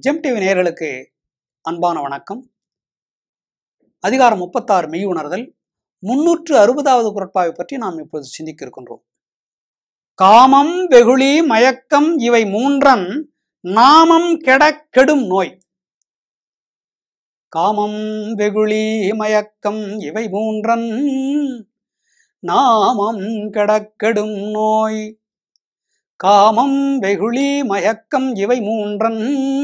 GeM TV நேயர்களுக்கு அன்பான வணக்கம் அதிகாரம் முப்பத்தாறு மெய் உணர்தல் முன்னூற்று அறுபதாவது குரட்பாவை பற்றி நாம் இப்பொழுது சிந்திக்க இருக்கின்றோம் காமம் வெகுளி மயக்கம் இவை மூன்றன் நாமம் கெடக் கெடும் நோய் காமம் வெகுளி மயக்கம் இவை மூன்றன் நாமம் கெடக் கெடும் நோய் காமம் வெகுளி மயக்கம் இவை மூன்றன்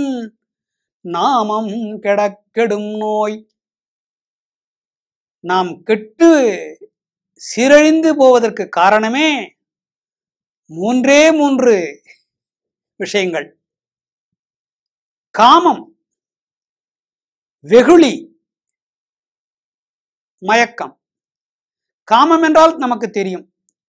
நாமம் கெடக் கெடும் நோய் நாம் கெட்டு சீரழிந்து போவதற்கு காரணமே மூன்றே மூன்று விஷயங்கள் காமம் வெகுளி மயக்கம் காமம் என்றால் நமக்கு தெரியும்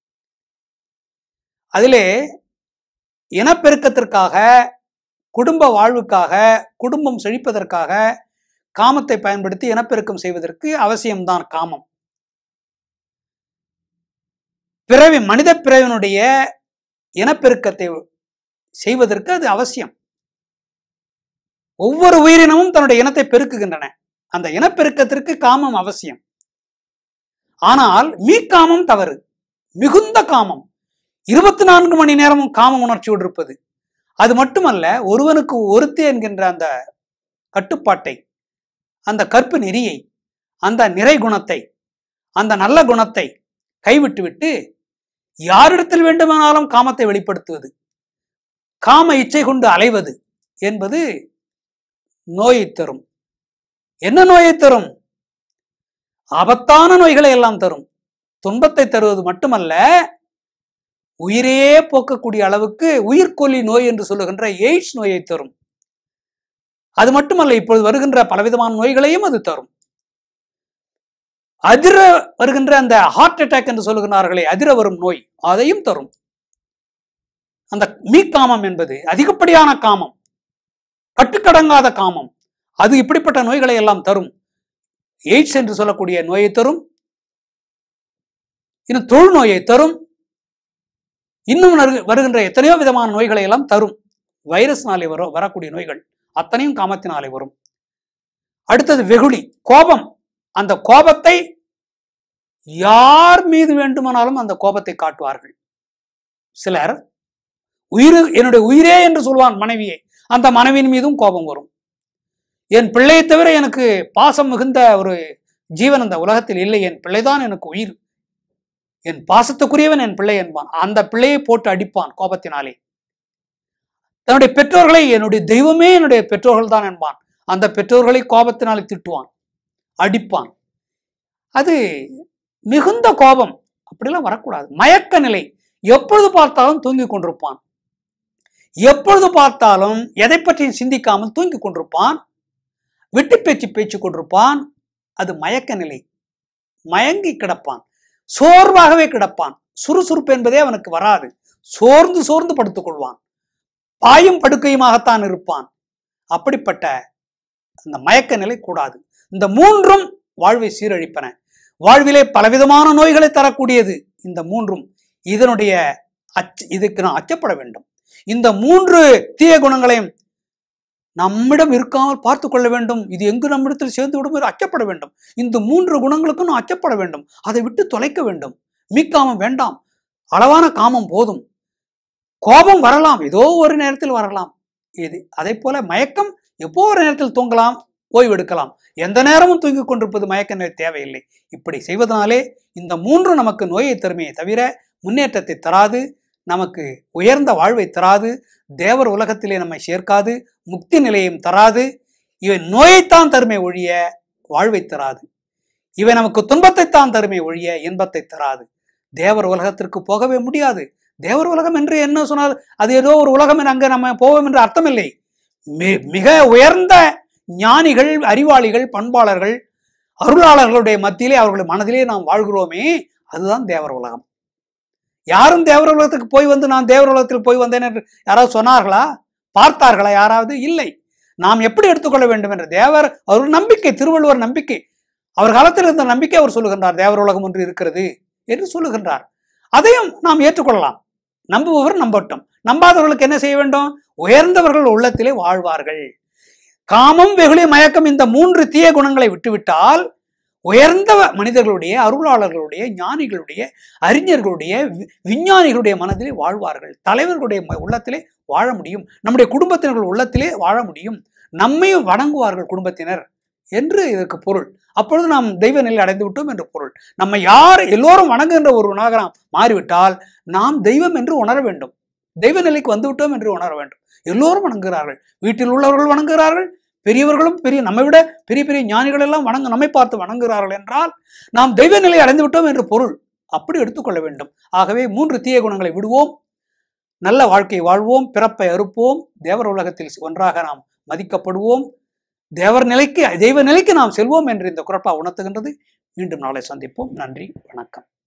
அதிலே இனப்பெருக்கத்திற்காக குடும்ப வாழ்வுக்காக குடும்பம் செழிப்பதற்காக காமத்தை பயன்படுத்தி இனப்பெருக்கம் செய்வதற்கு அவசியம்தான் காமம் பிறவி மனித பிறவினுடைய இனப்பெருக்கத்தை செய்வதற்கு அது அவசியம் ஒவ்வொரு உயிரினமும் தன்னுடைய இனத்தை பெருக்குகின்றன அந்த இனப்பெருக்கத்திற்கு காமம் அவசியம் ஆனால் மீக்காமம் தவறு மிகுந்த காமம் இருபத்தி நான்கு மணி நேரமும் காம உணர்ச்சியோடு இருப்பது அது மட்டுமல்ல ஒருவனுக்கு ஒருத்தி என்கின்ற அந்த கட்டுப்பாட்டை அந்த கற்பு நெறியை அந்த நிறை குணத்தை அந்த நல்ல குணத்தை கைவிட்டுவிட்டு யாரிடத்தில் வேண்டுமானாலும் காமத்தை வெளிப்படுத்துவது காம இச்சை கொண்டு அலைவது என்பது நோயை தரும் என்ன நோயை தரும் ஆபத்தான நோய்களை எல்லாம் தரும் துன்பத்தை தருவது மட்டுமல்ல உயிரையே போக்கக்கூடிய அளவுக்கு உயிர்கொல்லி நோய் என்று சொல்லுகின்ற எய்ட்ஸ் நோயை தரும் அது மட்டுமல்ல இப்பொழுது வருகின்ற பலவிதமான நோய்களையும் அது தரும் அதிர வருகின்ற அந்த ஹார்ட் அட்டாக் என்று சொல்லுகிறார்களே அதிர வரும் நோய் அதையும் தரும் அந்த மீக்காமம் என்பது அதிகப்படியான காமம் கட்டுக்கடங்காத காமம் அது இப்படிப்பட்ட நோய்களை எல்லாம் தரும் எய்ட்ஸ் என்று சொல்லக்கூடிய நோயை தரும் இன்னும் தொழு நோயை தரும் இன்னும் நறு- வருகின்ற எத்தனையோ விதமான நோய்களை எல்லாம் தரும் வைரஸ்னாலே வரும் வரக்கூடிய நோய்கள் அத்தனையும் காமத்தினாலே வரும் அடுத்தது வெகுளி கோபம் அந்த கோபத்தை யார் மீது வேண்டுமானாலும் அந்த கோபத்தை காட்டுவார்கள் சிலர் உயிர் என்னுடைய உயிரே என்று சொல்வான் மனைவியை அந்த மனைவியின் மீதும் கோபம் வரும் என் பிள்ளையை தவிர எனக்கு பாசம் மிகுந்த ஒரு ஜீவன் இந்த உலகத்தில் இல்லை என் பிள்ளைதான் எனக்கு உயிர் என் பாசத்துக்குரியவன் என் பிள்ளை என்பான் அந்த பிள்ளையை போட்டு அடிப்பான் கோபத்தினாலே தன்னுடைய பெற்றோர்களை என்னுடைய தெய்வமே என்னுடைய பெற்றோர்கள் தான் என்பான் அந்த பெற்றோர்களை கோபத்தினாலே திட்டுவான் அடிப்பான் அது மிகுந்த கோபம் அப்படிலாம் வரக்கூடாது மயக்க நிலை எப்பொழுது பார்த்தாலும் தூங்கிக் கொண்டிருப்பான் எப்பொழுது பார்த்தாலும் எதை பற்றியும் சிந்திக்காமல் தூங்கிக் கொண்டிருப்பான் வெட்டி பேச்சு பேச்சு கொண்டிருப்பான் அது மயக்க நிலை மயங்கி கிடப்பான் சோர்வாகவே கிடப்பான் சுறுசுறுப்பு என்பதே அவனுக்கு வராது சோர்ந்து சோர்ந்து படுத்துக் கொள்வான் பாயும் படுக்கையுமாகத்தான் இருப்பான் அப்படிப்பட்ட அந்த மயக்க நிலை கூடாது இந்த மூன்றும் வாழ்வை சீரழிப்பன வாழ்விலே பலவிதமான நோய்களை தரக்கூடியது இந்த மூன்றும் இதனுடைய அச்ச இதுக்கு நாம் அச்சப்பட வேண்டும் இந்த மூன்று தீய குணங்களையும் நம்மிடம் இருக்காமல் பார்த்து கொள்ள வேண்டும் இது எங்கு நம்மிடத்தில் சேர்ந்து விடும் என்று அச்சப்பட வேண்டும் இந்த மூன்று குணங்களுக்கும் நாம் அச்சப்பட வேண்டும் அதை விட்டு தொலைக்க வேண்டும் மீக்காமம் வேண்டாம் அளவான காமம் போதும் கோபம் வரலாம் ஏதோ ஒரு நேரத்தில் வரலாம் இது அதே போல மயக்கம் எப்போ ஒரு நேரத்தில் தூங்கலாம் ஓய்வெடுக்கலாம் எந்த நேரமும் தூங்கிக் கொண்டிருப்பது மயக்க நிலை தேவையில்லை இப்படி செய்வதனாலே இந்த மூன்று நமக்கு நோயை தருமையை தவிர முன்னேற்றத்தை தராது நமக்கு உயர்ந்த வாழ்வை தராது தேவர் உலகத்திலே நம்மை சேர்க்காது முக்தி நிலையும் தராது இவை நோயைத்தான் தருமை ஒழிய வாழ்வை தராது இவை நமக்கு துன்பத்தைத்தான் தருமை ஒழிய இன்பத்தை தராது தேவர் உலகத்திற்கு போகவே முடியாது தேவர் உலகம் என்று என்ன சொன்னால் அது ஏதோ ஒரு உலகம் என்று அங்கே நம்ம போவோம் என்று அர்த்தமில்லை மி- மிக உயர்ந்த ஞானிகள் அறிவாளிகள் பண்பாளர்கள் அருளாளர்களுடைய மத்தியிலே அவர்கள் மனதிலே நாம் வாழ்கிறோமே அதுதான் தேவர் உலகம் யாரும் தேவர் உலகத்துக்கு போய் வந்து நான் தேவர் உலகத்தில் போய் வந்தேன் என்று யாராவது சொன்னார்களா பார்த்தார்களா யாராவது இல்லை நாம் எப்படி எடுத்துக்கொள்ள வேண்டும் என்ற தேவர் அவர் நம்பிக்கை திருவள்ளுவர் நம்பிக்கை அவர் காலத்தில் இருந்த நம்பிக்கை அவர் சொல்லுகின்றார் தேவர் உலகம் ஒன்று இருக்கிறது என்று சொல்லுகின்றார் அதையும் நாம் ஏற்றுக்கொள்ளலாம் நம்புபவர் நம்பட்டும் நம்பாதவர்களுக்கு என்ன செய்ய வேண்டும் உயர்ந்தவர்கள் உள்ளத்திலே வாழ்வார்கள் காமம் வெகுளி மயக்கம் இந்த மூன்று தீய குணங்களை விட்டுவிட்டால் உயர்ந்த மனிதர்களுடைய அருளாளர்களுடைய ஞானிகளுடைய அறிஞர்களுடைய வி- விஞ்ஞானிகளுடைய மனதிலே வாழ்வார்கள் தலைவர்களுடைய ம- உள்ளத்திலே வாழ முடியும் நம்முடைய குடும்பத்தினர்கள் உள்ளத்திலே வாழ முடியும் நம்மையும் வணங்குவார்கள் குடும்பத்தினர் என்று இதற்கு பொருள் அப்பொழுது நாம் தெய்வ நிலை அடைந்து விட்டோம் என்று பொருள் நம்ம யார் எல்லோரும் வணங்குகின்ற ஒரு நகரம் மாறிவிட்டால் நாம் தெய்வம் என்று உணர வேண்டும் தெய்வ நிலைக்கு வந்து விட்டோம் என்று உணர வேண்டும் எல்லோரும் வணங்குகிறார்கள் வீட்டில் உள்ளவர்கள் வணங்குகிறார்கள் பெரியவர்களும் பெரிய நம்மை விட பெரிய பெரிய ஞானிகள் எல்லாம் வணங்க நம்மை பார்த்து வணங்குகிறார்கள் என்றால் நாம் தெய்வ நிலை அடைந்து விட்டோம் என்று பொருள் அப்படி எடுத்துக்கொள்ள வேண்டும் ஆகவே மூன்று தீய குணங்களை விடுவோம் நல்ல வாழ்க்கை வாழ்வோம் பிறப்பை அறுப்போம் தேவர் உலகத்தில் ஒன்றாக நாம் மதிக்கப்படுவோம் தேவர் நிலைக்கு தெய்வ நிலைக்கு நாம் செல்வோம் என்று இந்த குரப்பா உணர்த்துகின்றது மீண்டும் நாளை சந்திப்போம் நன்றி வணக்கம்